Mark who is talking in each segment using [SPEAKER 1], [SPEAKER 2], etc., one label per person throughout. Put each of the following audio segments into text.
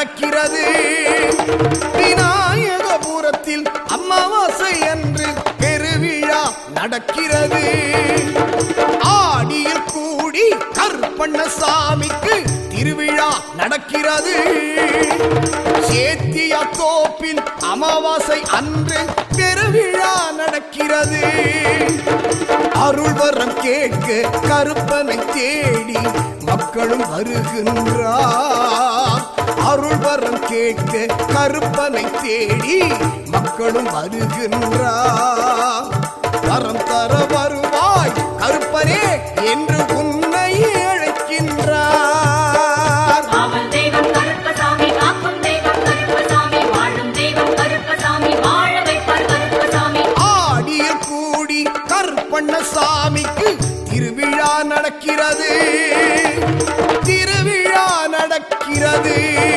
[SPEAKER 1] நடக்கிறது விநாயகபுரத்தில் அமாவாசை அன்று பெருவிழா நடக்கிறது ஆடியில் கூடி கருப்பண்ணசாமிக்கு திருவிழா நடக்கிறது சேத்தியா தோப்பில் அமாவாசை அன்று பெருவிழா நடக்கிறது அருள் வரம் கேட்க கருப்பனை தேடி மக்களும் வருகின்றார் அருள் வரம் கேட்க கருப்பனை தேடி மக்களும் வருகின்றார் வரம் தர வருவாய் கருப்பனே என்று உன்னை அழைக்கின்றார்
[SPEAKER 2] காவல் தெய்வம் கருப்பசாமி காக்கும் தெய்வம் கருப்பசாமி வாழும் தெய்வம் கருப்பசாமி வாழ வைப்பார் கருப்பசாமி
[SPEAKER 1] ஆடியில் கூடி கருப்பண்ணசாமிக்கு திருவிழா நடக்கிறது திருவிழா நடக்கிறது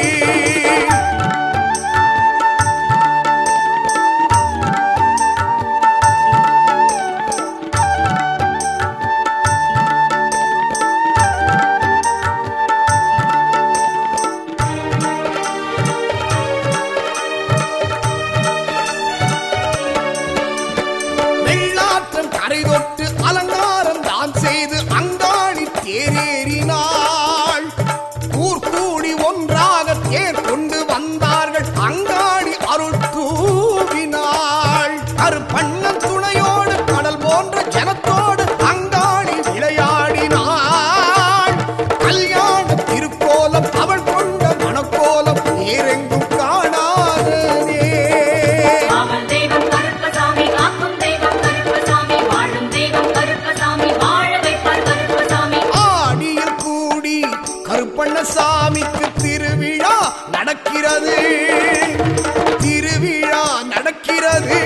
[SPEAKER 1] வெள்ளாற்றம் கரை தொட்டு அலங்காரம் தான் செய்து அங்காளி தேரேறினாள் ஊர் கூடி ஒன்றாக தேர் கொண்டு வந்தார்கள் அங்காளி அருள் தூவினாள் கருப்பண்ணன் துணையோடு கடல் போன்ற ஜனத்தோடு அங்காளி விளையாடினாள் கல்யாண திருக்கோலம் அவள் கொண்ட மணக்கோலம் வேறெங்கும் காணாததே
[SPEAKER 2] காவல் தெய்வம் கருப்பசாமி காக்கும் தெய்வம் கருப்பசாமி வாழும் தெய்வம் கருப்பசாமி வாழ வைப்பார் கருப்பசாமி
[SPEAKER 1] ஆடியில் கூடி கருப்பண்ணசாமிக்கு திருவிழா நடக்கிறது திருவிழா நடக்கிறது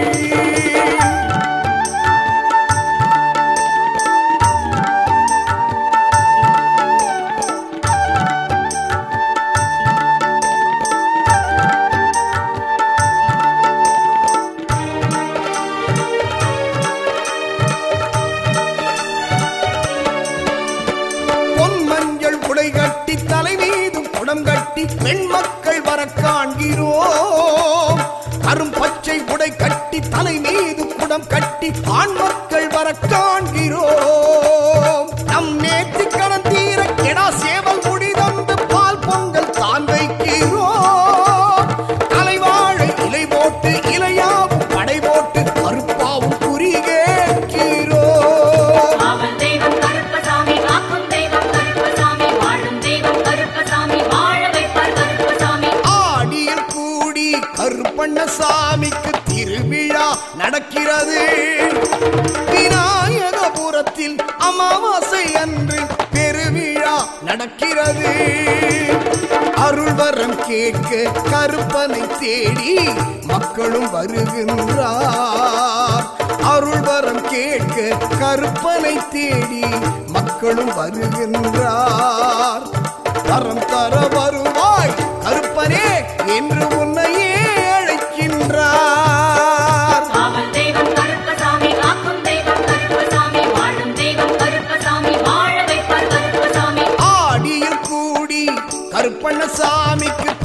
[SPEAKER 1] பொன் மஞ்சள் உடை கட்டி தலை மீதும் குடம் கட்டி பெண் மக்கள் வர காண்கிறோம் கரும் பச்சை உடை கட்டி தலை மீது குடம் கட்டி ஆண் மக்கள் வர காண்கிறோம் நம் நேர்த்தி கடன் தீர கெடா சேவல் முடி தந்து பால் பொங்கல் தான் வைக்கிறோம் தலைவாழை இலை போட்டு இலையாவும் படை போட்டு கருப்பாவும் குறி கேட்கிறோம்
[SPEAKER 2] காவல் தெய்வம் கருப்பசாமி காக்கும் தெய்வம் கருப்பசாமி வாழும் தெய்வம் கருப்பசாமி வாழ வைப்பார் கருப்பசாமி
[SPEAKER 1] ஆடியில் கூடி கருப்பண்ணசாமிக்கு திருவிழா நடக்கிறது விநாயகபுரத்தில் அமாவாசை அன்று பெருவிழா நடக்கிறது அருள் வரம் கேட்க கருப்பனை தேடி மக்களும் வருகின்றார் அருள் வரம் கேட்க கருப்பனை தேடி மக்களும் வருகின்றார் வரம் தர வருவாய் கருப்பனே என்று உன்னையே அழைக்கின்றார்
[SPEAKER 2] காவல் தெய்வம் கருப்பசாமி காக்கும் தெய்வம் கருப்பசாமி வாழும் தெய்வம் கருப்பசாமி வாழ வைப்பார் கருப்பசாமி
[SPEAKER 1] ஆடியில் கூடி கருப்பண்ணசாமிக்கு